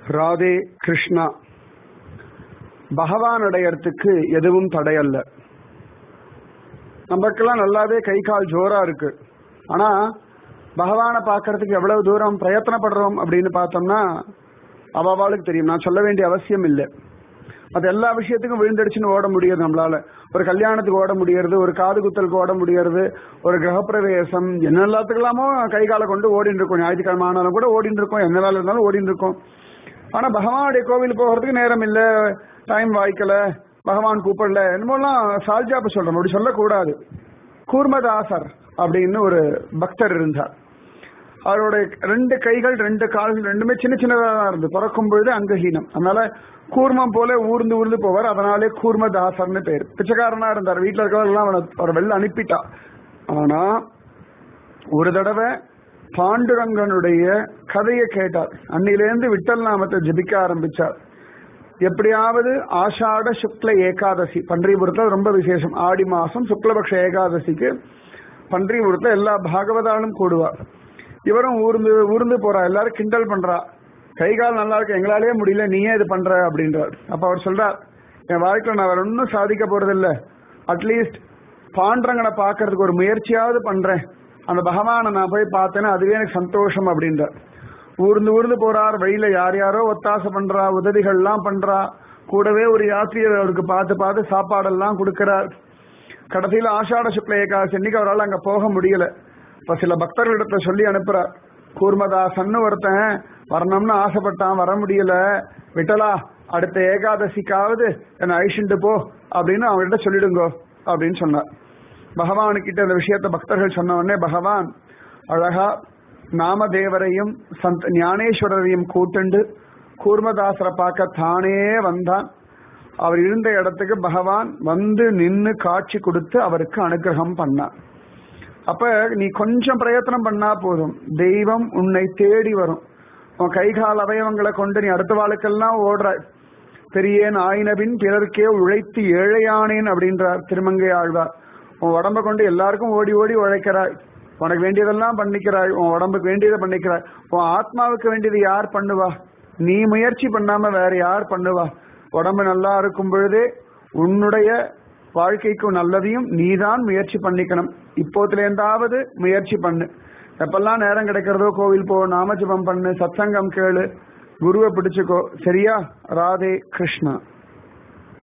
ராதே கிருஷ்ணா பகவான் அடையறதுக்கு எதுவும் தடையல்ல நமக்கெல்லாம் நல்லாவே கை கால் ஜோரா இருக்கு ஆனா பகவானை பார்க்கறதுக்கு எவ்வளவு தூரம் பிரயத்தனப்படுறோம் அப்படின்னு பார்த்தோம்னா அவாவாளுக்கு தெரியும் நான் சொல்ல வேண்டிய அவசியம் இல்லை அது எல்லா விஷயத்துக்கும் விழுந்தடிச்சுன்னு ஓட முடியாது நம்மளால ஒரு கல்யாணத்துக்கு ஓட முடியறது ஒரு காது குத்தலுக்கு ஓட முடியறது ஒரு கிரகப்பிரவேசம் என்ன எல்லாத்துக்கெல்லாமோ கை காலை கொண்டு ஓடிட்டு இருக்கோம் ஞாயிற்றுக்கிழமை ஆனாலும் கூட ஓடிட்டு இருக்கோம் என்ன வேலை இருந்தாலும் ஓடிட்டு இருக்கோம் ஆனா பகவானுடைய கோவில் போகிறதுக்கு நேரம் இல்லை டைம் வாய்க்கல பகவான் கூப்பிடல என்னமோலாம் சால்ஜாப்பு சொல்றோம் அப்படி சொல்லக்கூடாது கூர்மதாசர் அப்படின்னு ஒரு பக்தர் இருந்தார் அவருடைய ரெண்டு கைகள் ரெண்டு கால்கள் ரெண்டுமே சின்ன சின்னதாக தான் இருந்து பிறக்கும் பொழுது அங்கஹீனம் அதனால கூர்மம் போல ஊர்ந்து ஊர்ந்து போவார் அதனாலே கூர்மதாசர்னு பேர் பிச்சைக்காரனா இருந்தார் வீட்டில் இருக்கிறவர்கள்லாம் அவனை அவர் வெளில அனுப்பிட்டா ஆனா ஒரு தடவை பாண்டுரங்கனுடைய கதையை கேட்டார் அன்னிலேருந்து விட்டல் நாமத்தை ஜபிக்க ஆரம்பிச்சார் எப்படியாவது ஆஷாட சுக்ல ஏகாதசி பன்றிபுரத்தில் ரொம்ப விசேஷம் ஆடி மாசம் சுக்லபக்ஷ ஏகாதசிக்கு பன்றிபுரத்தில் எல்லா பாகவதாலும் கூடுவார் இவரும் ஊர்ந்து ஊர்ந்து போறா எல்லாரும் கிண்டல் பண்றா கை கால் நல்லா இருக்கு எங்களாலே முடியல நீயே இது பண்ற அப்படின்றார் அப்ப அவர் சொல்றார் என் வாழ்க்கையில் நான் வேற ஒன்றும் சாதிக்க போறது இல்ல அட்லீஸ்ட் பாண்டரங்கனை பார்க்கறதுக்கு ஒரு முயற்சியாவது பண்றேன் அந்த பகவானை நான் போய் பார்த்தேன்னா அதுவே எனக்கு சந்தோஷம் அப்படின்றார் ஊர்ந்து ஊர்ந்து போறார் வழியில யார் யாரோ ஒத்தாசை பண்றா உதவிகள்லாம் பண்றா கூடவே ஒரு யாத்திரியர் அவருக்கு பார்த்து பார்த்து சாப்பாடெல்லாம் கொடுக்கிறார் கடைசியில ஆஷாட சுக்ல ஏகாதசி அன்னைக்கு அவரால் அங்க போக முடியல இப்ப சில பக்தர்களிடத்துல சொல்லி அனுப்புறார் கூர்மதாசன்னு ஒருத்தன் வரணும்னு ஆசைப்பட்டான் வர முடியல விட்டலா அடுத்த ஏகாதசிக்காவது என்னை அழிச்சுட்டு போ அப்படின்னு அவங்ககிட்ட சொல்லிடுங்கோ அப்படின்னு சொன்னார் பகவானுக்கிட்ட அந்த விஷயத்த பக்தர்கள் சொன்ன உடனே பகவான் அழகா நாமதேவரையும் சந்த் ஞானேஸ்வரரையும் கூட்டுண்டு கூர்மதாசரை பார்க்க தானே வந்தான் அவர் இருந்த இடத்துக்கு பகவான் வந்து நின்னு காட்சி கொடுத்து அவருக்கு அனுகிரகம் பண்ணார் அப்ப நீ கொஞ்சம் பிரயத்தனம் பண்ணா போதும் தெய்வம் உன்னை தேடி வரும் உன் கைகால் அவயவங்களை கொண்டு நீ அடுத்த வாழ்க்கெல்லாம் ஓடுற பெரியேன் ஆயினபின் பிறர்க்கே உழைத்து ஏழையானேன் அப்படின்றார் திருமங்கை ஆழ்வார் உன் உடம்ப கொண்டு எல்லாருக்கும் ஓடி ஓடி உழைக்கிறாய் உனக்கு வேண்டியதெல்லாம் பண்ணிக்கிறாய் உன் உடம்புக்கு வேண்டியதை பண்ணிக்கிறாய் உன் ஆத்மாவுக்கு வேண்டியது யார் பண்ணுவா நீ முயற்சி பண்ணாம வேற யார் பண்ணுவா உடம்பு நல்லா இருக்கும் பொழுதே உன்னுடைய வாழ்க்கைக்கு நல்லதையும் நீதான் முயற்சி பண்ணிக்கணும் இப்போத்துலேருந்தாவது முயற்சி பண்ணு எப்பெல்லாம் நேரம் கிடைக்கிறதோ கோவில் போ நாமஜபம் பண்ணு சத்சங்கம் கேளு குருவை பிடிச்சுக்கோ சரியா ராதே கிருஷ்ணா